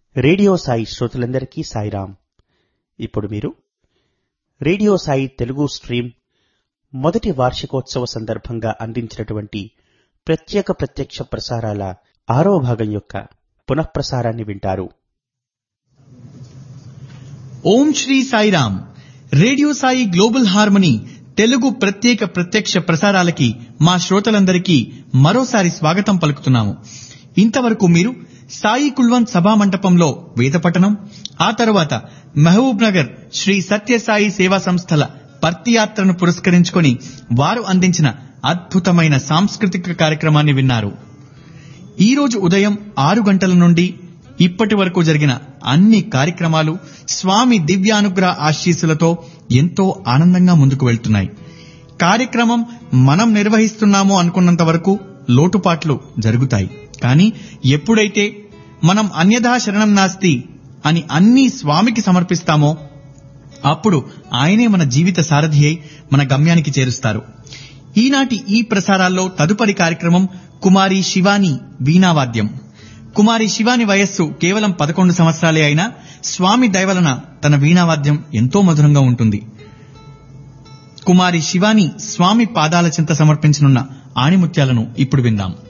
radio Sai శ్రోతలందరికీ సాయిరాం ఇప్పుడు మీరు రేడియో సాయి తెలుగు స్ట్రీమ్ మొదటి వార్షికోత్సవ సందర్భంగా అందించినటువంటి ప్రత్యేక ప్రత్యక్ష ప్రసారాల ఆరవ భాగం యొక్క పునఃప్రసారాన్ని వింటారు Om Sri Sairam radio Sai global harmony Telugu ప్రత్యేక ప్రత్యక్ష ప్రసారాలకి మా శ్రోతలందరికీ మరోసారి స్వాగతం పలుకుతున్నాము ఇంతవరకు మీరు సాయి కుల్వంత్ సభా మంటపంలో వేద పఠనం ఆ తరువాత మహబూబ్ నగర్ శ్రీ సత్యసాయి సేవా సంస్థల పర్తియాత్రను పురస్కరించుకొని వారు అందించిన అద్భుతమైన సాంస్కృతిక కార్యక్రమాన్ని విన్నారు ఈ రోజు ఉదయం ఆరు గంటల నుండి ఇప్పటి వరకు జరిగిన అన్ని కార్యక్రమాలు స్వామి దివ్యానుగ్రహ ఆశీస్సులతో ఎంతో ఆనందంగా ముందుకు వెళ్తున్నాయి కార్యక్రమం మనం నిర్వహిస్తున్నాము అనుకున్నంత వరకు లోటుపాట్లు జరుగుతాయి కానీ ఎప్పుడైతే మనం అన్యథా శరణం నాస్తి అని అన్ని స్వామికి సమర్పిస్తామో అప్పుడు ఆయనే మన జీవిత సారథి అయి మన గమ్యానికి చేరుస్తారు ఈనాటి ఈ ప్రసారాల్లో తదుపరి కార్యక్రమం కుమారి శివాని వీణావాద్యం కుమారి శివాని వయస్సు కేవలం పదకొండు సంవత్సరాలే అయినా స్వామి దయవలన తన వీణావాద్యం ఎంతో మధురంగా ఉంటుంది కుమారి శివాని స్వామి పాదాల చింత సమర్పించనున్న ఆణిముత్యాలను ఇప్పుడు విందాం